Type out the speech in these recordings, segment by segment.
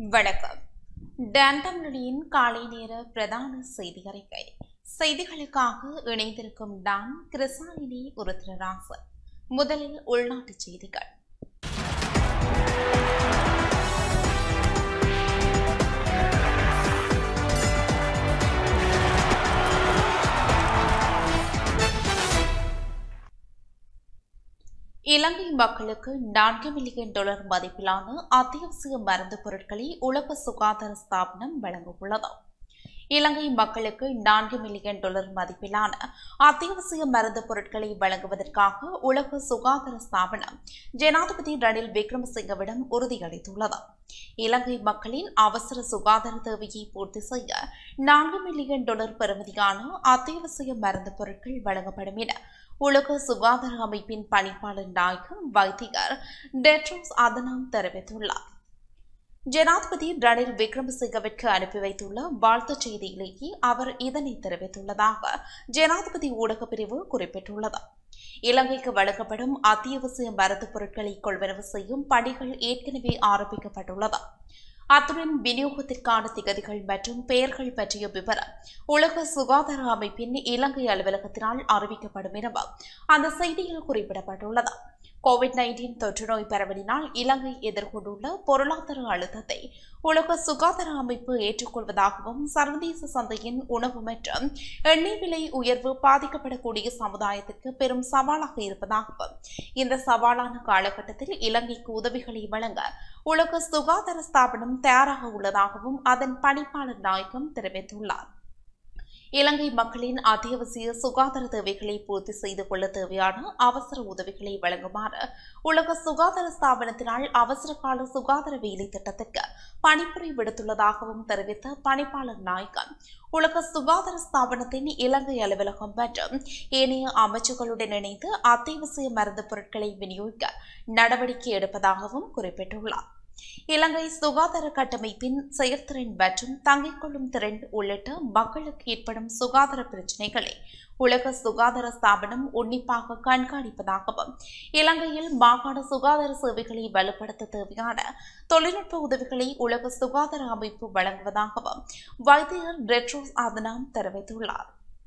வணக்கம் டான் தமிழொலியின் காலை நேர பிரதான செய்தி அறிக்கை செய்திகளுக்காக இணைந்திருக்கும் டான் கிருஷ்ணாயினி உருத்திரராசன் முதலில் உள்நாட்டுச் செய்திகள் இலங்கை மக்களுக்கு நான்கு மில்லியன் டாலர் மதிப்பிலான அத்தியாவசிய மருந்து பொருட்களை உலக சுகாதார ஸ்தாபனம் வழங்கவுள்ளது இலங்கை மக்களுக்கு நான்கு மில்லியன் டாலர் மதிப்பிலான அத்தியாவசிய மருந்து பொருட்களை வழங்குவதற்காக உலக சுகாதார ஸ்தாபனம் ஜனாதிபதி ரணில் விக்ரமசிங்கவிடம் உறுதியளித்துள்ளது இலங்கை மக்களின் அவசர சுகாதார தேவையை பூர்த்தி செய்ய நான்கு மில்லியன் டாலர் பெறுமதியான அத்தியாவசிய மருந்து பொருட்கள் வழங்கப்படும் என உலக சுகாதார அமைப்பின் பணிப்பாளர் நாயகம் வைத்தியர் டெட்ரோஸ் அதனாம் தெரிவித்துள்ளார் ஜனாதிபதி ரணில் விக்ரமசிங்கவிற்கு அனுப்பி வைத்துள்ள வாழ்த்துச் செய்தியிலேயே அவர் இதனை தெரிவித்துள்ளதாக ஜனாதிபதி ஊடகப் பிரிவு குறிப்பிட்டுள்ளது இலங்கைக்கு வழங்கப்படும் அத்தியாவசிய மருந்து பொருட்களை கொள்வனவு செய்யும் பணிகள் ஏற்கனவே ஆரம்பிக்கப்பட்டுள்ளது அத்துடன் விநியோகத்திற்கான திகதிகள் மற்றும் பெயர்கள் பற்றிய விவரம் உலக சுகாதார அமைப்பின் இலங்கை அலுவலகத்தினால் அறிவிக்கப்படும் எனவும் அந்த செய்தியில் குறிப்பிடப்பட்டுள்ளது கோவிட் நைன்டீன் தொற்று நோய் பரவலினால் இலங்கை எதிர்கொண்டுள்ள பொருளாதார அழுத்தத்தை உலக சுகாதார அமைப்பு ஏற்றுக்கொள்வதாகவும் சர்வதேச சந்தையின் உணவு மற்றும் எண்ணெய் விலை உயர்வு பாதிக்கப்படக்கூடிய சமுதாயத்திற்கு பெரும் சவாலாக இருப்பதாகவும் இந்த சவாலான காலகட்டத்தில் இலங்கைக்கு உதவிகளை வழங்க உலக சுகாதார ஸ்தாபனம் தயாராக உள்ளதாகவும் அதன் பணிப்பாளர் நாயகம் தெரிவித்துள்ளார் இலங்கை மக்களின் அத்தியாவசிய சுகாதார தேவைகளை பூர்த்தி செய்து கொள்ள தேவையான அவசர உதவிகளை வழங்குமாறு உலக சுகாதார ஸ்தாபனத்தினால் அவசர கால சுகாதார வேலை திட்டத்திற்கு பணிப்புரை விடுத்துள்ளதாகவும் தெரிவித்த பணிப்பாளர் நாயகன் உலக சுகாதார ஸ்தாபனத்தின் இலங்கை அலுவலகம் மற்றும் ஏனைய அமைச்சுகளுடன் இணைந்து அத்தியாவசிய மருந்து பொருட்களை விநியோகிக்க நடவடிக்கை எடுப்பதாகவும் குறிப்பிட்டுள்ளார் இலங்கை சுகாதார கட்டமைப்பின் செயற்திறன் மற்றும் தங்கிக் கொள்ளும் திறன் உள்ளிட்ட மக்களுக்கு ஏற்படும் சுகாதார பிரச்சினைகளை உலக சுகாதார ஸ்தாபனம் உன்னிப்பாக கண்காணிப்பதாகவும் இலங்கையில் மாகாண சுகாதார சேவைகளை வலுப்படுத்த தேவையான தொழில்நுட்ப உதவிகளை உலக சுகாதார அமைப்பு வழங்குவதாகவும் வைத்தியர் ரெட்ரோஸ் ஆதனாம் தெரிவித்துள்ளார்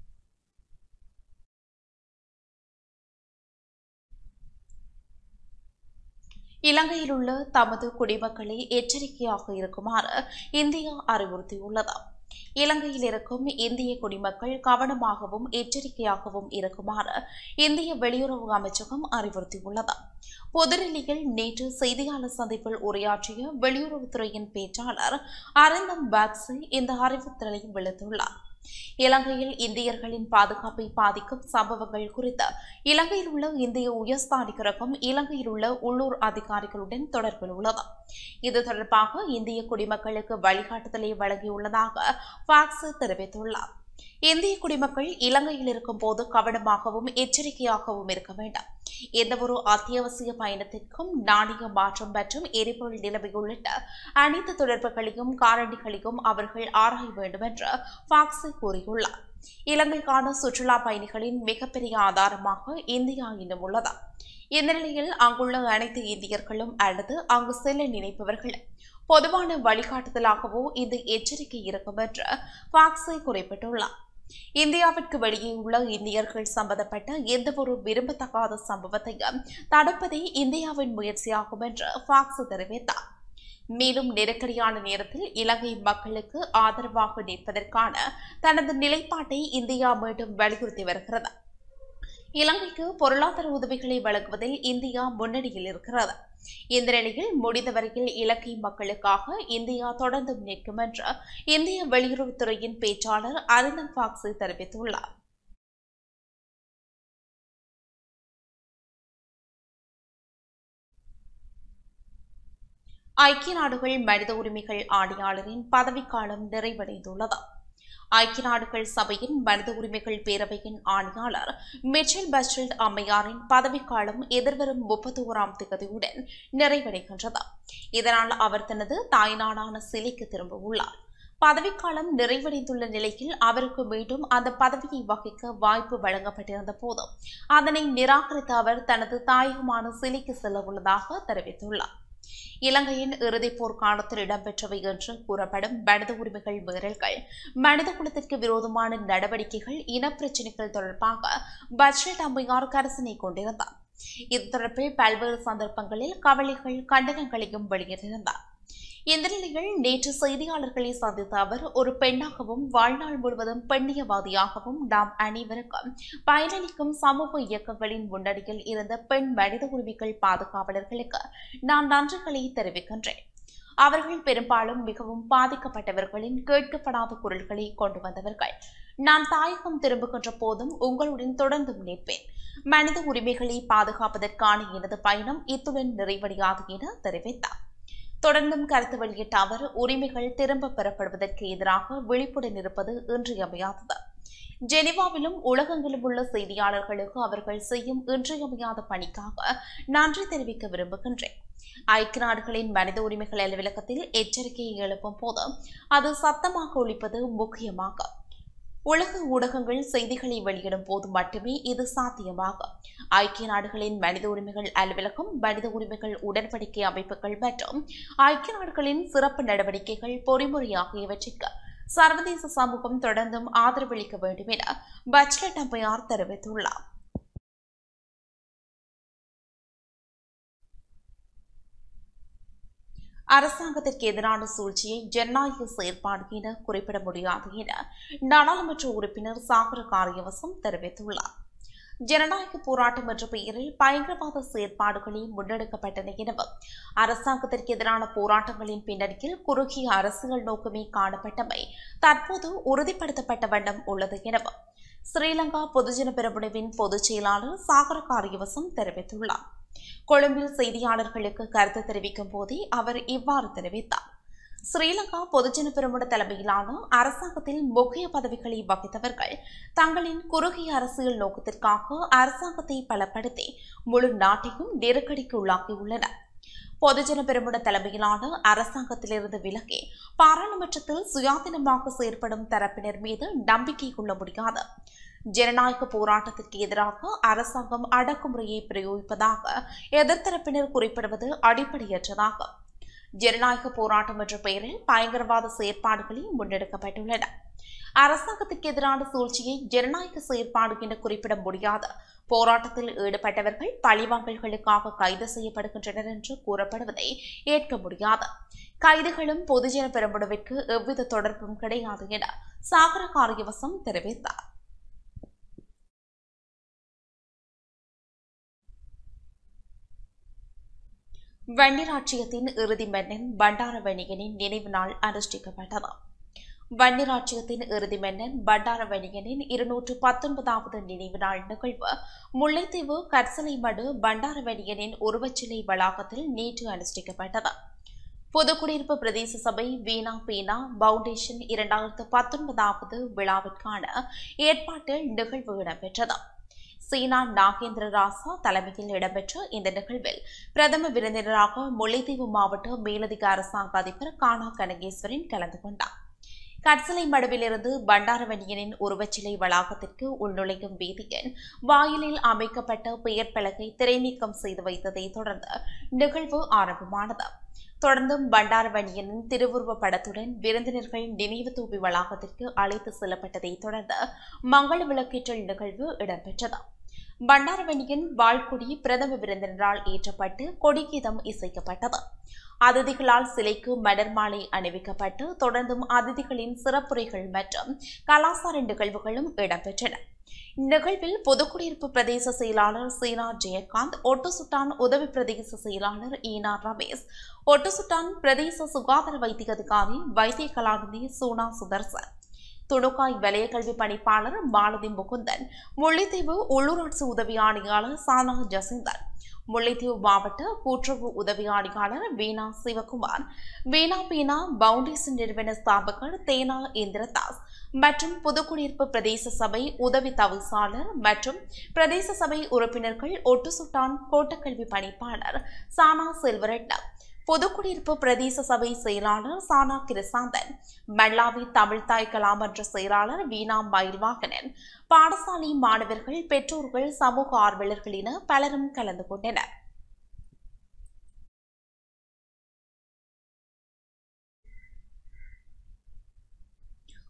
இலங்கையில் உள்ள தமது குடிமக்களை எச்சரிக்கையாக இருக்குமாறு இந்தியா அறிவுறுத்தியுள்ளது இலங்கையில் இருக்கும் இந்திய குடிமக்கள் கவனமாகவும் எச்சரிக்கையாகவும் இருக்குமாறு இந்திய வெளியுறவு அமைச்சகம் அறிவுறுத்தியுள்ளது புதுடில்லியில் நேற்று செய்தியாளர் சந்திப்பில் உரையாற்றிய வெளியுறவுத்துறையின் பேச்சாளர் அரந்தம் பாக்ஸி இந்த அறிவுறுத்தலை விடுத்துள்ளார் இலங்கையில் இந்தியர்களின் பாதுகாப்பை பாதிக்கும் சம்பவங்கள் குறித்து இலங்கையில் உள்ள இந்திய உயர்ஸ்தானிகரகம் இலங்கையில் உள்ள உள்ளூர் அதிகாரிகளுடன் தொடர்பில் உள்ளது இது தொடர்பாக இந்திய குடிமக்களுக்கு வழிகாட்டுதலை வழங்கியுள்ளதாக பாக்ஸ் தெரிவித்துள்ளார் இந்திய குடிமக்கள் இலங்கையில் இருக்கும் போது கவனமாகவும் எச்சரிக்கையாகவும் இருக்க வேண்டும் எந்தவொரு அத்தியாவசிய பயணத்திற்கும் நாணய மாற்றம் மற்றும் எரிபொருள் நிலைமை உள்ளிட்ட அனைத்து தொடர்புகளையும் காரணிகளையும் அவர்கள் ஆராய வேண்டும் என்று பாக்ஸை கூறியுள்ளார் இலங்கைக்கான சுற்றுலா பயணிகளின் மிகப்பெரிய ஆதாரமாக இந்தியா இன்னும் உள்ளது இந்த நிலையில் அங்குள்ள அனைத்து இந்தியர்களும் அல்லது அங்கு செல்ல நினைப்பவர்கள் பொதுவான வழிகாட்டுதலாகவோ இந்த எச்சரிக்கை இருக்கும் என்று பாக்ஸை குறிப்பிட்டுள்ளார் இந்தியாவிற்கு வெளியே உள்ள இந்தியர்கள் சம்பந்தப்பட்ட எந்தவொரு விரும்பத்தகாத சம்பவத்தையும் தடுப்பதே இந்தியாவின் முயற்சியாகும் என்று பாக்ஸ் தெரிவித்தார் மேலும் நெருக்கடியான நேரத்தில் இலங்கை மக்களுக்கு ஆதரவாக நிற்பதற்கான தனது நிலைப்பாட்டை இந்தியா மீண்டும் வலியுறுத்தி வருகிறது இலங்கைக்கு பொருளாதார உதவிகளை வழங்குவதில் இந்தியா முன்னணியில் இருக்கிறது இந்த நிலையில் முடிந்தவரையில் இலங்கை மக்களுக்காக இந்தியா தொடர்ந்து நிற்கும் என்று இந்திய வெளியுறவுத்துறையின் பேச்சாளர் அரிந்தம் பாக்ஸி தெரிவித்துள்ளார் ஐக்கிய நாடுகள் மனித உரிமைகள் ஆணையாளரின் பதவிக்காலம் நிறைவடைந்துள்ளது ஐக்கிய நாடுகள் சபையின் மனித உரிமைகள் பேரவையின் ஆணையாளர் மிச்சல் பஸ்டல்ட் அம்மையாரின் பதவிக்காலம் எதிர்வரும் முப்பத்தி ஓராம் தேதியுடன் நிறைவடைகின்றது இதனால் அவர் தனது தாய்நாடான சிலைக்கு திரும்ப உள்ளார் பதவிக்காலம் நிறைவடைந்துள்ள நிலையில் அவருக்கு மீண்டும் அந்த பதவியை வகிக்க வாய்ப்பு வழங்கப்பட்டிருந்த போதும் அதனை நிராகரித்த அவர் தனது தாயகமான சிலைக்கு செல்ல உள்ளதாக தெரிவித்துள்ளார் இலங்கையின் இறுதிப் போர் காலத்தில் இடம்பெற்றவை என்று கூறப்படும் மனித உரிமைகள் மீறல்கள் மனித குலத்திற்கு விரோதமான நடவடிக்கைகள் இனப்பிரச்சினைகள் தொடர்பாக பட்ஜெட் அம்மையார் கரசனை கொண்டிருந்தார் இது தொடர்பில் பல்வேறு சந்தர்ப்பங்களில் கவலைகள் கண்டனங்களையும் வெளியிட்டிருந்தார் இந்த நிலையில் நேற்று செய்தியாளர்களை சந்தித்த அவர் ஒரு பெண்ணாகவும் வாழ்நாள் முழுவதும் பெண்ணியவாதியாகவும் நாம் அனைவருக்கும் பயனளிக்கும் சமூக இயக்கங்களின் முன்னணியில் இருந்த பெண் மனித உரிமைகள் பாதுகாவலர்களுக்கு நான் நன்றிகளை தெரிவிக்கின்றேன் அவர்கள் பெரும்பாலும் மிகவும் பாதிக்கப்பட்டவர்களின் கேட்கப்படாத குரல்களை கொண்டு வந்தவர்கள் நான் தாயகம் திரும்புகின்ற போதும் உங்களுடன் தொடர்ந்தும் நிற்பேன் மனித உரிமைகளை பாதுகாப்பதற்கான எனது பயணம் இத்துடன் நிறைவடையாது என தெரிவித்தார் தொடர்ந்தும் கருத்து வெளியிட்ட அவர் உரிமைகள் திரும்ப பெறப்படுவதற்கு எதிராக விழிப்புடன் இருப்பது இன்றியமையாதது ஜெனீவாவிலும் உலகெங்கிலும் உள்ள செய்தியாளர்களுக்கு அவர்கள் செய்யும் இன்றியமையாத பணிக்காக நன்றி தெரிவிக்க விரும்புகின்றேன் ஐக்கிய நாடுகளின் மனித உரிமைகள் அலுவலகத்தில் எச்சரிக்கையை எழுப்பும் போது அது சத்தமாக ஒழிப்பது முக்கியமாகும் உலக ஊடகங்கள் செய்திகளை வெளியிடும் போது மட்டுமே இது சாத்தியமாகும் ஐக்கிய நாடுகளின் மனித உரிமைகள் அலுவலகம் மனித உரிமைகள் உடன்படிக்கை அமைப்புகள் மற்றும் ஐக்கிய நாடுகளின் சிறப்பு நடவடிக்கைகள் பொறிமுறை ஆகியவற்றிற்கு சர்வதேச சமூகம் தொடர்ந்தும் ஆதரவளிக்க வேண்டும் என பச்லெட் அம்மையார் தெரிவித்துள்ளார் அரசாங்கத்திற்கு எதிரான சூழ்ச்சியை ஜனநாயக செயற்பாடு என குறிப்பிட முடியாது என நாடாளுமன்ற உறுப்பினர் சாகர காரியவசம் தெரிவித்துள்ளார் ஜனநாயக போராட்டம் என்ற பெயரில் பயங்கரவாத செயற்பாடுகளே முன்னெடுக்கப்பட்டன எனவும் அரசாங்கத்திற்கு எதிரான போராட்டங்களின் பின்னணியில் குறுகிய அரசியல் நோக்கமே காணப்பட்டமை தற்போது உறுதிப்படுத்தப்பட்ட வண்ணம் உள்ளது எனவும் ஸ்ரீலங்கா பொதுஜன பெரமுனவின் பொதுச் செயலாளர் சாகர காரியவசம் தெரிவித்துள்ளார் கொழும்பில் செய்தியாளர்களுக்கு கருத்து தெரிவிக்கும் போதே அவர் இவ்வாறு தெரிவித்தார் ஸ்ரீலங்கா பொதுஜன பெருமுட தலைமையிலான அரசாங்கத்தில் முக்கிய பதவிகளை வகித்தவர்கள் தங்களின் குறுகிய அரசியல் நோக்கத்திற்காக அரசாங்கத்தை பலப்படுத்தி முழு நாட்டையும் நெருக்கடிக்கு உள்ளாக்கியுள்ளனர் பொதுஜன பெருமுட தலைமையிலான அரசாங்கத்திலிருந்து விலகி பாராளுமன்றத்தில் சுயாதீனமாக செயற்படும் தரப்பினர் மீது நம்பிக்கை கொள்ள முடியாது ஜனநாயக போராட்டத்திற்கு எதிராக அரசாங்கம் அடக்குமுறையை பிரயோகிப்பதாக எதிர்த்தரப்பினர் குறிப்பிடுவது அடிப்படையற்றதாகும் ஜனநாயக போராட்டம் என்ற பெயரில் பயங்கரவாத செயற்பாடுகளே முன்னெடுக்கப்பட்டுள்ளன அரசாங்கத்திற்கு எதிரான சூழ்ச்சியை ஜனநாயக செயற்பாடு என குறிப்பிட முடியாது போராட்டத்தில் ஈடுபட்டவர்கள் பழிவாங்கல்களுக்காக கைது செய்யப்படுகின்றனர் என்று கூறப்படுவதை ஏற்க முடியாது கைதுகளும் பொதுஜன பெரும்புடவிற்கு எவ்வித தொடர்பும் கிடையாது என சாகர காரியவசம் தெரிவித்தார் வன்னிராட்சியத்தின் இறுதி மன்னன் பண்டாரவணிகனின் நினைவு நாள் அனுஷ்டிக்கப்பட்டது வன்னிராட்சியத்தின் இறுதி மன்னன் பண்டாரவணிகனின் இருநூற்று பத்தொன்பதாவது நினைவு நாள் நிகழ்வு முல்லைத்தீவு கற்சலைமடு பண்டாரவணிகனின் உருவச்சிலை வளாகத்தில் நேற்று அனுஷ்டிக்கப்பட்டது புதுக்குடியிருப்பு பிரதேச சபை வீணா பீனா பவுண்டேஷன் இரண்டாயிரத்து பத்தொன்பதாவது விழாவிற்கான ஏற்பாட்டில் நிகழ்வு இடம்பெற்றது சீனா நாகேந்திர ராசா தலைமையில் இடம்பெற்ற இந்த நிகழ்வில் பிரதம விருந்தினராக முல்லைத்தீவு மாவட்ட மேலதிக அரசாங்க அதிபர் கானா கனகேஸ்வரன் கலந்து கொண்டார் கட்சலை மடுவிலிருந்து பண்டாரவணியனின் உருவச்சிலை வளாகத்திற்கு உள்நுழையும் வீதியின் வாயிலில் அமைக்கப்பட்ட பெயர் பலகை திரைநீக்கம் செய்து வைத்ததை தொடர்ந்து நிகழ்வு ஆரம்பமானது தொடர்ந்தும் பண்டாரவணியனின் திருவுருவ படத்துடன் விருந்தினர்கள் நினைவு தூவி வளாகத்திற்கு அழைத்து செல்லப்பட்டதை தொடர்ந்து மங்கள விளக்கேற்றல் நிகழ்வு இடம்பெற்றது பண்டாரவணியின் வாழ்கொடி பிரதம விருந்தினரால் ஏற்றப்பட்டு கொடிகீதம் இசைக்கப்பட்டது அதிதிகளால் சிலைக்கு மலர் மாலை அணிவிக்கப்பட்டு தொடர்ந்தும் அதிதிகளின் சிறப்புரைகள் மற்றும் கலாசார நிகழ்வுகளும் இடம்பெற்றன நிகழ்வில் பொதுக்குடியிருப்பு பிரதேச செயலாளர் சீனா ஜெயகாந்த் ஒட்டுசுட்டான் உதவி பிரதேச செயலாளர் ஈனா ரமேஷ் ஒட்டுசுட்டான் பிரதேச சுகாதார வைத்திய அதிகாரி வைத்திய கலாநிதி சோனா சுதர்சன் துணுக்காய் வலய கல்வி பணிப்பாளர் மாலதி முகுந்தன் முல்லைத்தீவு உள்ளூராட்சி உதவி ஆணையாளர் சானா ஜசிந்தர் முல்லைத்தீவு மாவட்ட கூட்டுறவு உதவி ஆணையாளர் வீணா சிவகுமார் வீணா பீனா பவுண்டேஷன் நிறுவன ஸ்தாபகர் தேனா இந்திரதாஸ் மற்றும் புதுக்குடியிருப்பு பிரதேச சபை உதவி தவிசாளர் மற்றும் பிரதேச சபை உறுப்பினர்கள் ஒட்டுசுட்டான் கோட்டக்கல்வி பணிப்பாளர் சானா செல்வரட்னம் பொதுக்குடியிருப்பு பிரதேச சபை செயலாளர் சானா கிருசாந்தன் மல்லாவி தமிழ்தாய் கலாமன்ற செயலாளர் வீணா மயில்வாகனன் பாடசாலை மாணவர்கள் பெற்றோர்கள் சமூக ஆர்வலர்கள் என பலரும் கலந்து கொண்டனர்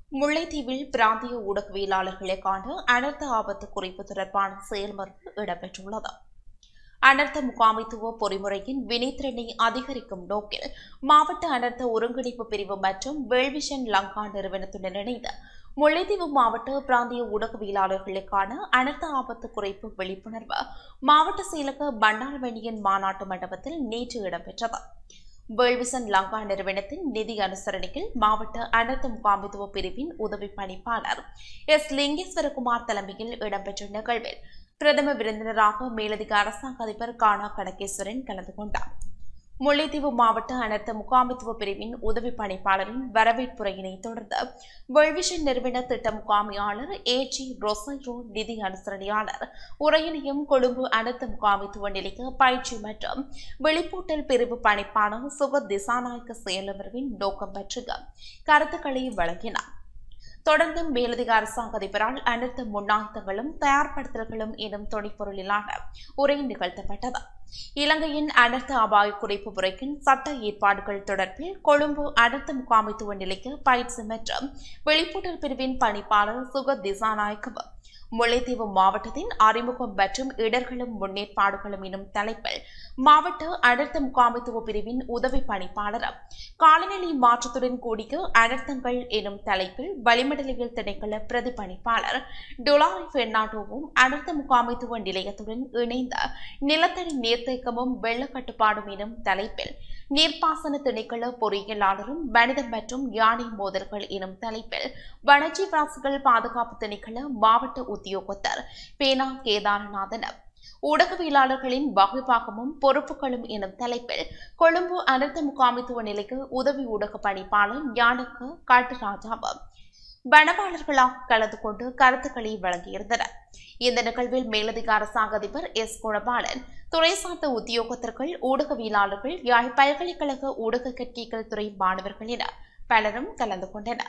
முல்லைத்தீவில் பிராந்திய ஊடகவியலாளர்களுக்கான அனர்த்த ஆபத்து குறிப்பு தொடர்பான செயல்மறுப்பு இடம்பெற்றுள்ளது அனர்த்த முகாமைத்துவ பொறிமுறையின் வினைத்திறனை அதிகரிக்கும் நோக்கில் மாவட்ட அனர்த்த ஒருங்கிணைப்பு பிரிவு மற்றும் வெல்விஷன் லங்கா நிறுவனத்துடன் இணைந்து முல்லைத்தீவு மாவட்ட பிராந்திய ஊடகவியலாளர்களுக்கான அனர்த்த ஆபத்து குறைப்பு விழிப்புணர்வு மாவட்ட செயலக பண்டாரவணியன் மாநாட்டு மண்டபத்தில் நேற்று இடம்பெற்றது வேல்விசன் லங்கா நிறுவனத்தின் நிதி அனுசரணையில் மாவட்ட அனர்த்த முகாமித்துவ பிரிவின் உதவி பணிப்பாளர் எஸ் லிங்கேஸ்வரகுமார் தலைமையில் இடம்பெற்ற நிகழ்வில் பிரதம விருந்தினராக மேலதிக அரசாங்க அதிபர் கானா கணக்கேஸ்வரன் கலந்து கொண்டார் முல்லைத்தீவு மாவட்ட அனர்த்த முகாமித்துவ பிரிவின் உதவி பணிப்பாளரின் வரவேற்புரையினை தொடர்ந்து வெல்விஷன் நிறுவன திட்ட முகாமையாளர் ஏ ஜி ரொசைரோ நிதி அனுசரணையாளர் உரையினையும் கொழும்பு அனர்த்த முகாமித்துவ நிலைய பயிற்சி மற்றும் வெளிப்பூட்டல் பிரிவு பணிப்பாளர் சுகத் திசாநாயக்க செயலமர்வின் நோக்கம் பற்றிய கருத்துக்களை வழங்கினார் தொடர்ந்து மேலதிக அரசாங்க அதிபரால் அனைத்து முன்னாயத்தங்களும் தயார்படுத்தல்களும் எனும் துணைப்பொருளிலான உரை நிகழ்த்தப்பட்டது இலங்கையின் அனர்த்த அபாய குறைப்பு முறையின் சட்ட ஏற்பாடுகள் தொடர்பில் கொழும்பு அனர்த்த முகாமைத்துவ நிலைய பயிற்சி மற்றும் வெளிப்பூட்டல் பிரிவின் பணிப்பாளர் சுகத் திசாநாயக்கவும் முல்லைத்தீவு மாவட்டத்தின் அறிமுகம் மற்றும் இடர்களும் முன்னேற்பாடுகளும் எனும் தலைப்பில் மாவட்ட அனர்த்த முகாமைத்துவ பிரிவின் உதவி பணிப்பாளரும் காலநிலை மாற்றத்துடன் கூடிய அனர்த்தங்கள் எனும் தலைப்பில் வளிமண்டலியல் திணைக்கள பிரதி பணிப்பாளர் டொலாரி பெர்னாண்டோவும் அனர்த்த முகாமைத்துவ நிலையத்துடன் இணைந்த நிலத்தடி நீர்த்தேக்கமும் வெள்ள கட்டுப்பாடும் எனும் தலைப்பில் நீர்ப்பாசன திணைக்கள பொறியியலாளரும் மனிதன் மற்றும் யானை மோதல்கள் எனும் தலைப்பில் வனஜீவராசிகள் பாதுகாப்பு திணைக்கள மாவட்ட உத்தியோகத்தர் பேனா கேதாரநாதன் ஊடகவியலாளர்களின் வகுப்பாகமும் பொறுப்புகளும் எனும் தலைப்பில் கொழும்பு அனர்த்த முகாமித்துவ நிலைக்கு உதவி ஊடக பணிப்பாளர் ஞானக்க காட்டுராஜாவும் வனவாளர்களாக கலந்து கொண்டு கருத்துக்களை வழங்கியிருந்தனர் இந்த நிகழ்வில் மேலதிக அரசாங்க அதிபர் எஸ் குணபாலன் துறை சார்ந்த உத்தியோகத்தர்கள் ஊடகவியலாளர்கள் யாழ் பல்கலைக்கழக ஊடக கற்கைகள் துறை மாணவர்கள் என பலரும் கலந்து கொண்டனர்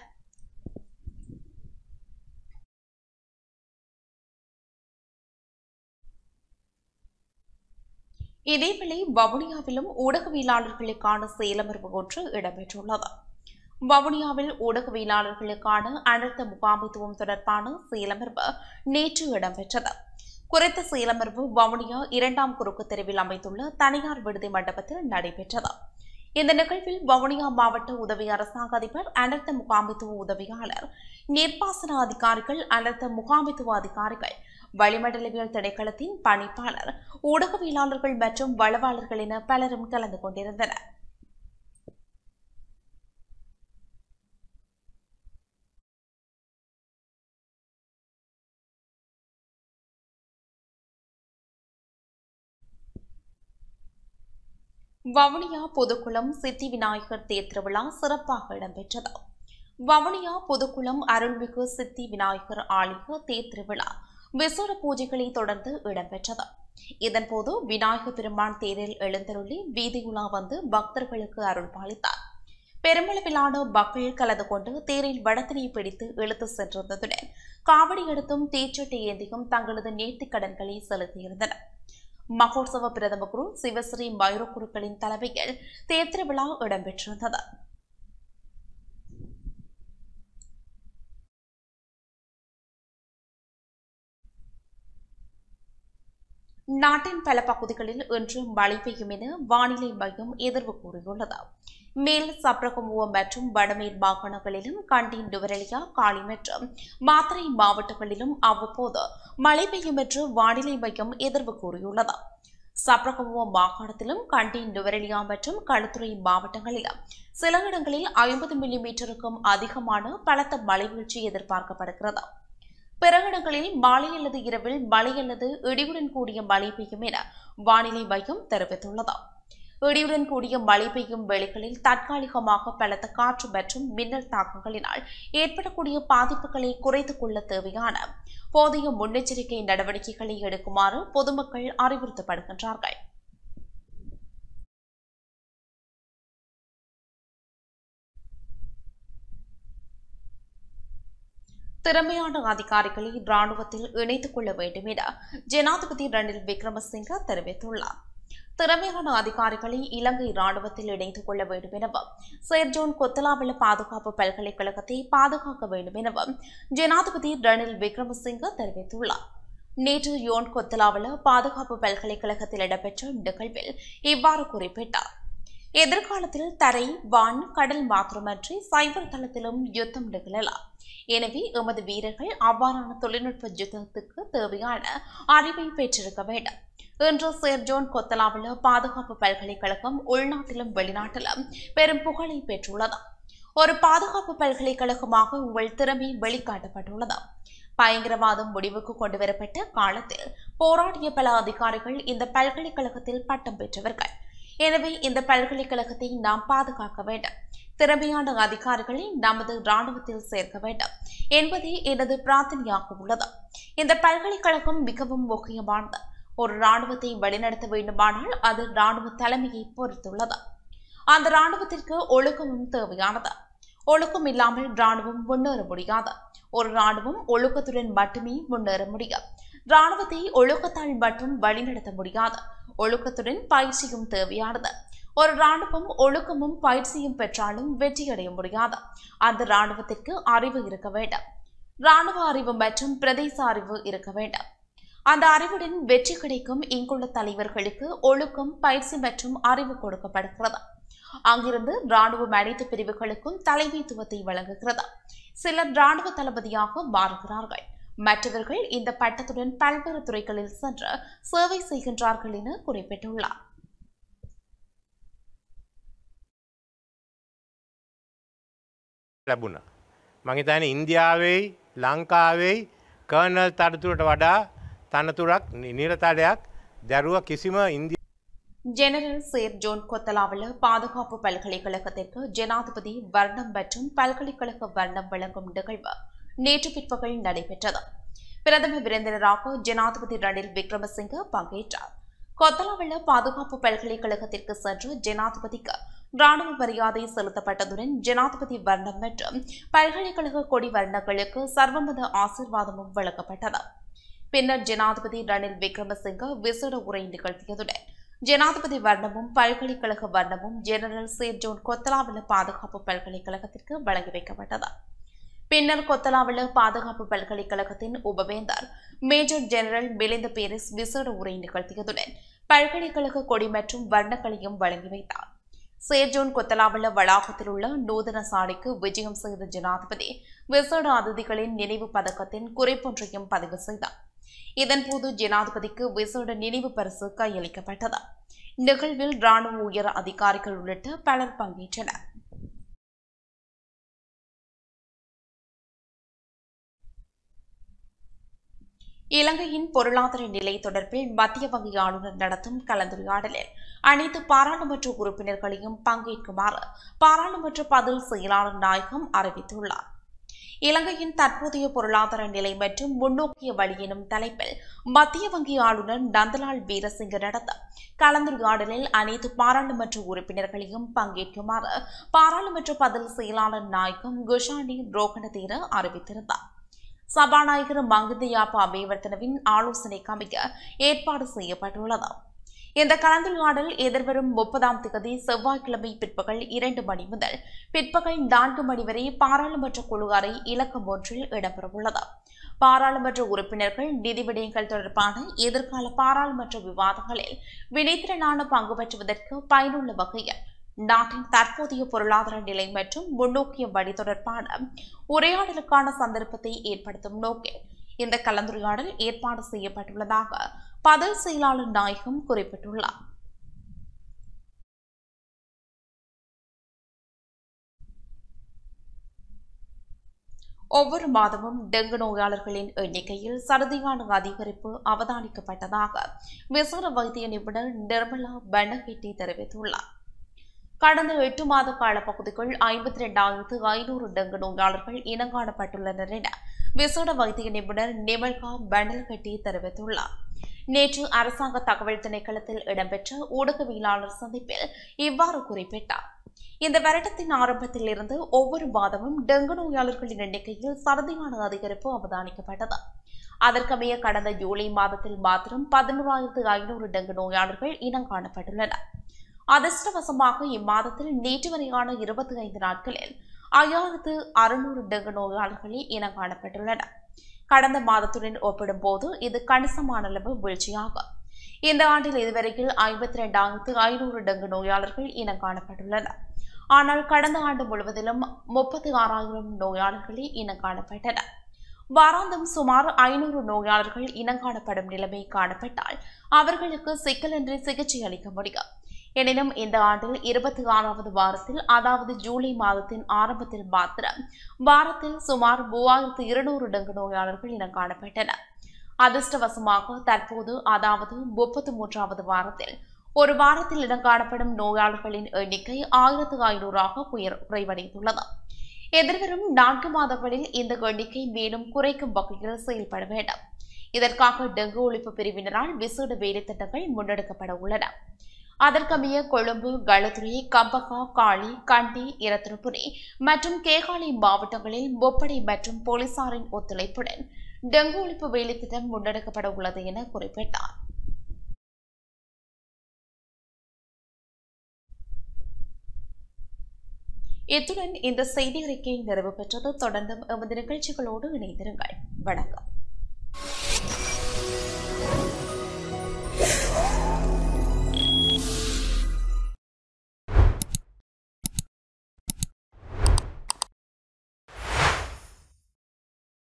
இதேவேளை வவுனியாவிலும் ஊடகவியலாளர்களுக்கான செயலமர்வு ஒன்று இடம்பெற்றுள்ளது வவுனியாவில் ஊடகவியலாளர்களுக்கான அனர்த்த முகாமைத்துவம் தொடர்பான செயலமர்வு நேற்று இடம்பெற்றது குறித்த செயலமர்வு வவுனியா இரண்டாம் குறுக்கு தெருவில் அமைந்துள்ள தனியார் விடுதி மண்டபத்தில் நடைபெற்றது இந்த நிகழ்வில் வவுனியா மாவட்ட உதவி அரசாங்க அதிபர் அனர்த்த முகாமைத்துவ உதவியாளர் நீர்ப்பாசன அதிகாரிகள் அனர்த்த முகாமைத்துவ அதிகாரிகள் வளிமண்டலவியல் திணைக்களத்தின் பணிப்பாளர் ஊடகவியலாளர்கள் மற்றும் வளவாளர்கள் என பலரும் கலந்து கொண்டிருந்தனர் வவுனியா பொதுக்குளம் சித்தி விநாயகர் தேர் திருவிழா சிறப்பாக இடம்பெற்றது வவுனியா பொதுக்குளம் அருள்மிகு சித்தி விநாயகர் ஆலய தேர் திருவிழா விசேட பூஜைகளை தொடர்ந்து இடம்பெற்றது இதன்போது விநாயகர் பெருமான் தேரில் எழுந்தருளி வீதியுலா வந்து பக்தர்களுக்கு அருள் பாலித்தார் பெருமளவிலான மக்கள் கலந்து கொண்டு தேரில் வடத்தினை பிடித்து இழுத்து சென்றிருந்ததுடன் காவடி எடுத்தும் தீச்சட்டை ஏந்தியும் தங்களது நேர்த்திக் கடன்களை செலுத்தியிருந்தனர் மகோத்சவ பிரதம குரு சிவஸ்ரீ மயூர குருக்களின் தலைமையில் தேர் திருவிழா இடம்பெற்றிருந்தது நாட்டின் பல பகுதிகளில் இன்று மழை பெய்யும் என வானிலை மையம் எதிர்வு கூறியுள்ளது மேல் சப்ரகமுவ மற்றும் வடமேல் மாகாணங்களிலும் கண்டி நுவரெலியா காலி மற்றும் மாத்தறை மாவட்டங்களிலும் அவ்வப்போது மழை பெய்யும் என்று வானிலை மையம் எதிர்வு கூறியுள்ளது சப்ரகமுவ மாகாணத்திலும் கண்டி நுவரெலியா மற்றும் களுத்துறை மாவட்டங்களிலும் சில இடங்களில் ஐம்பது மில்லிமீட்டருக்கும் அதிகமான பலத்த மழை வீழ்ச்சி எதிர்பார்க்கப்படுகிறது பிற இடங்களில் மாலை அல்லது இரவில் மழை அல்லது இடியுடன் கூடிய மழை பெய்யும் என வானிலை மையம் தெரிவித்துள்ளது இடியுடன் கூடிய மழை பெய்யும் வேளைகளில் தற்காலிகமாக பலத்த காற்று மற்றும் மின்னல் தாக்கங்களினால் ஏற்படக்கூடிய பாதிப்புகளை குறைத்துக் கொள்ள தேவையான போதிய முன்னெச்சரிக்கை நடவடிக்கைகளை எடுக்குமாறு பொதுமக்கள் அறிவுறுத்தப்படுகின்றார்கள் திறமையான அதிகாரிகளை ராணுவத்தில் இணைத்துக் கொள்ள வேண்டும் என ஜனாதிபதி ரணில் விக்ரமசிங்க தெரிவித்துள்ளார் திறமையான அதிகாரிகளை இலங்கை ராணுவத்தில் இணைத்துக் கொள்ள வேண்டும் எனவும் சேர்ஜோன் கொத்தலாவல பாதுகாப்பு பல்கலைக்கழகத்தை பாதுகாக்க வேண்டும் எனவும் ஜனாதிபதி ரணில் விக்ரமசிங்க தெரிவித்துள்ளார் நேற்று யோன் கொத்தலாவல பாதுகாப்பு பல்கலைக்கழகத்தில் இடம்பெற்ற நிகழ்வில் இவ்வாறு குறிப்பிட்டார் எதிர்காலத்தில் தரை வான் கடல் மாத்திரமன்றி சைபர் தளத்திலும் யுத்தம் நிகழலாம் எனவே எமது வீரர்கள் அவ்வாறான தொழில்நுட்ப யுத்தத்துக்கு தேவையான அறிவை பெற்றிருக்க வேண்டும் இன்று சேர்ஜோன் கொத்தலாவில் பாதுகாப்பு பல்கலைக்கழகம் உள்நாட்டிலும் வெளிநாட்டிலும் பெரும் புகழை பெற்றுள்ளது ஒரு பாதுகாப்பு பல்கலைக்கழகமாக உங்கள் திறமை வெளிக்காட்டப்பட்டுள்ளது பயங்கரவாதம் முடிவுக்கு கொண்டுவரப்பட்ட காலத்தில் போராடிய பல அதிகாரிகள் இந்த பல்கலைக்கழகத்தில் பட்டம் பெற்றவர்கள் எனவே இந்த பல்கலைக்கழகத்தை நாம் பாதுகாக்க வேண்டும் திறமையான அதிகாரிகளை நமது இராணுவத்தில் சேர்க்க வேண்டும் என்பதே எனது பிரார்த்தனையாக உள்ளது இந்த பல்கலைக்கழகம் மிகவும் முக்கியமானது ஒரு இராணுவத்தை வழிநடத்த வேண்டுமானால் அது இராணுவ தலைமையை பொறுத்துள்ளது அந்த இராணுவத்திற்கு ஒழுக்கமும் தேவையானது ஒழுக்கம் இல்லாமல் இராணுவம் முன்னேற முடியாது ஒரு இராணுவம் ஒழுக்கத்துடன் மட்டுமே முன்னேற முடியும் இராணுவத்தை ஒழுக்கத்தால் மட்டும் வழிநடத்த முடியாது ஒழுக்கத்துடன் பயிற்சியும் தேவையானது ஒரு இராணுவம் ஒழுக்கமும் பயிற்சியும் பெற்றாலும் வெற்றியடைய முடியாது அந்த இராணுவத்திற்கு அறிவு இருக்க வேண்டும் இராணுவ அறிவு மற்றும் பிரதேச அறிவு இருக்க வேண்டும் அந்த அறிவுடன் வெற்றி கிடைக்கும் இங்குள்ள தலைவர்களுக்கு ஒழுக்கம் பயிற்சி மற்றும் அறிவு கொடுக்கப்படுகிறது அங்கிருந்து ராணுவம் அனைத்து பிரிவுகளுக்கும் தலைமைத்துவத்தை வழங்குகிறது சிலர் ராணுவ தளபதியாக மாறுகிறார்கள் மற்றவர்கள் இந்த பட்டத்துடன் பல்வேறு துறைகளில் சென்று சேவை செய்கின்றார்கள் என குறிப்பிட்டுள்ளார் ලැබුණා. මං හිතන්නේ ඉන්දියාවෙයි ලංකාවෙයි කර්නල් තනතුරට වඩා තනතුරක් නි- නිරතඩයක් දැරුව කිසිම ඉන්දිය ஜெனரல் சேர் ஜோன் கொத்தலாவில் பாதுகாப்பு பல்கலைக்கழகத்திற்கு ஜனாதிபதி வர்ணம் மற்றும் பல்கலைக்கழக வர்ணம் வழங்கும் நிகழ்வு நேற்று பிற்பகல் நடைபெற்றது பிரதம விருந்தினராக ஜனாதிபதி ரணில் விக்ரமசிங்க பங்கேற்றார் கொத்தலாவில் பாதுகாப்பு பல்கலைக்கழகத்திற்கு சென்று ஜனாதிபதிக்கு ராணுவ மரியாதை செலுத்தப்பட்டதுடன் ஜனாதிபதி வர்ணம் மற்றும் பல்கலைக்கழக கொடி வர்ணங்களுக்கு சர்வமத ஆசீர்வாதமும் வழங்கப்பட்டது பின்னர் ஜனாதிபதி ரணில் விக்ரமசிங்க விசேட உரை நிகழ்த்தியதுடன் ஜனாதிபதி வர்ணமும் பல்கலைக்கழக வர்ணமும் ஜெனரல் சேர் ஜோன் கொத்தலாவில பாதுகாப்பு பல்கலைக்கழகத்திற்கு வழங்கி வைக்கப்பட்டது பின்னர் கொத்தலாவில பாதுகாப்பு பல்கலைக்கழகத்தின் உபவேந்தர் மேஜர் ஜெனரல் மிலிந்த பேரிஸ் விசேட உரை நிகழ்த்தியதுடன் பல்கலைக்கழக கொடி மற்றும் வர்ணங்களையும் வழங்கி வைத்தார் சேர்ஜோன் கொத்தலாவல வளாகத்தில் உள்ள நூதன சாலைக்கு விஜயம் செய்த ஜனாதிபதி விசேட அதிதிகளின் நினைவு பதக்கத்தின் குறிப்பொன்றையும் பதிவு செய்தார் இதன்போது ஜனாதிபதிக்கு விசேட நினைவு பரிசு கையளிக்கப்பட்டது நிகழ்வில் ராணுவ உயர் அதிகாரிகள் உள்ளிட்ட பலர் பங்கேற்றனர் இலங்கையின் பொருளாதார நிலை தொடர்பில் மத்திய வங்கி ஆளுநர் நடத்தும் கலந்துரையாடலில் அனைத்து பாராளுமன்ற உறுப்பினர்களையும் பங்கேற்குமாறு பாராளுமன்ற பதில் செயலாளர் நாயகம் அறிவித்துள்ளார் இலங்கையின் தற்போதைய பொருளாதார நிலை மற்றும் முன்னோக்கிய வழி எனும் தலைப்பில் மத்திய வங்கி ஆளுநர் நந்தலால் வீரசிங்க நடத்த கலந்துரையாடலில் அனைத்து பாராளுமன்ற உறுப்பினர்களையும் பங்கேற்குமாறு பாராளுமன்ற பதில் செயலாளர் நாயகம் குஷானி ரோகணதீர அறிவித்திருந்தார் சபாநாயகர் மங்கிதயாப்பா அபேவர்த்தனவின் ஆலோசனைக்கு அமைக்க ஏற்பாடு செய்யப்பட்டுள்ளது இந்த கலந்துரையாடல் எதிர்வரும் முப்பதாம் தேதி செவ்வாய்க்கிழமை பிற்பகல் இரண்டு மணி முதல் பிற்பகல் நான்கு மணி வரை பாராளுமன்ற குழு அறை இலக்கம் ஒன்றில் இடம்பெறவுள்ளது பாராளுமன்ற உறுப்பினர்கள் நிதி விடயங்கள் தொடர்பான எதிர்கால பாராளுமன்ற விவாதங்களில் வினைத்திறனான பங்கு பெற்றுவதற்கு பயனுள்ள வகையில் நாட்டின் தற்போதைய பொருளாதார நிலை மற்றும் முன்னோக்கிய வழி தொடர்பான உரையாடலுக்கான சந்தர்ப்பத்தை ஏற்படுத்தும் நோக்கில் இந்த கலந்துரையாடல் ஏற்பாடு செய்யப்பட்டுள்ளதாக பதில் செயலாளர் நாயகம் குறிப்பிட்டுள்ளார் ஒவ்வொரு மாதமும் டெங்கு நோயாளர்களின் எண்ணிக்கையில் சரதியான அதிகரிப்பு அவதானிக்கப்பட்டதாக விசேட வைத்திய நிபுணர் நிர்மலா பெனகெட்டி தெரிவித்துள்ளார் கடந்த எட்டு மாத கால பகுதிக்குள் ஐம்பத்தி ரெண்டாயிரத்து ஐநூறு டெங்கு நோயாளர்கள் இனங்காணப்பட்டுள்ளனர் என விசேட வைத்திய நிபுணர் நிமல்கா பெனல்கட்டி தெரிவித்துள்ளார் நேற்று அரசாங்க தகவல் திணைக்களத்தில் இடம்பெற்ற ஊடகவியலாளர் சந்திப்பில் இவ்வாறு குறிப்பிட்டார் இந்த வருடத்தின் ஆரம்பத்தில் இருந்து ஒவ்வொரு மாதமும் டெங்கு நோயாளர்களின் எண்ணிக்கையில் சரதியான அதிகரிப்பு அவதானிக்கப்பட்டது அதற்கமைய கடந்த ஜூலை மாதத்தில் மாத்திரம் பதினோராயிரத்து ஐநூறு டெங்கு நோயாளர்கள் இனம் காணப்பட்டுள்ளனர் அதிர்ஷ்டவசமாக இம்மாதத்தில் நேற்று வரையான இருபத்தி ஐந்து நாட்களில் ஐயாயிரத்து அறுநூறு டெங்கு நோயாளர்களே இனம் காணப்பட்டுள்ளனர் கடந்த மாதத்துடன் ஒப்பிடும்போது இது கணிசமான அளவு வீழ்ச்சியாகும் இந்த ஆண்டில் இதுவரையில் ஐம்பத்தி ரெண்டாயிரத்து ஐநூறு டெங்கு நோயாளர்கள் இனம் காணப்பட்டுள்ளனர் ஆனால் கடந்த ஆண்டு முழுவதிலும் முப்பத்தி ஆறாயிரம் நோயாளர்களே இனம் காணப்பட்டனர் வாராந்தம் சுமார் ஐநூறு நோயாளர்கள் இனங்காணப்படும் நிலைமை காணப்பட்டால் அவர்களுக்கு சிக்கலின்றி சிகிச்சை அளிக்க முடியும் எனினும் இந்த ஆண்டில் இருபத்தி ஆறாவது வாரத்தில் அதாவது ஜூலை மாதத்தின் ஆரம்பத்தில் மாத்திரம் வாரத்தில் சுமார் மூவாயிரத்து இருநூறு டெங்கு நோயாளர்கள் இனம் காணப்பட்டனர் அதிர்ஷ்டவசமாக தற்போது அதாவது முப்பத்தி மூன்றாவது வாரத்தில் ஒரு வாரத்தில் இடம் காணப்படும் நோயாளர்களின் எண்ணிக்கை ஆயிரத்து ஐநூறாக உயர் குறைவடைந்துள்ளது எதிர்வரும் நான்கு மாதங்களில் இந்த எண்ணிக்கை மேலும் குறைக்கும் வகையில் செயல்பட வேண்டும் இதற்காக டெங்கு ஒழிப்பு பிரிவினரால் விசேட வேலைத்திட்டங்கள் முன்னெடுக்கப்பட உள்ளன அதற்கமைய கொழும்பு களுத்துறை கம்பகா காளி கண்டி இரத்தினபுரி மற்றும் கேகாலை மாவட்டங்களில் முப்படை மற்றும் போலீசாரின் ஒத்துழைப்புடன் டெங்கு ஒழிப்பு வேலைத்திட்டம் முன்னெடுக்கப்பட உள்ளது என குறிப்பிட்டார் இத்துடன் இந்த செய்தி அறிக்கை நிறைவு பெற்றது தொடர்ந்தும் எமது நிகழ்ச்சிகளோடு இணைந்திருங்கள் வணக்கம்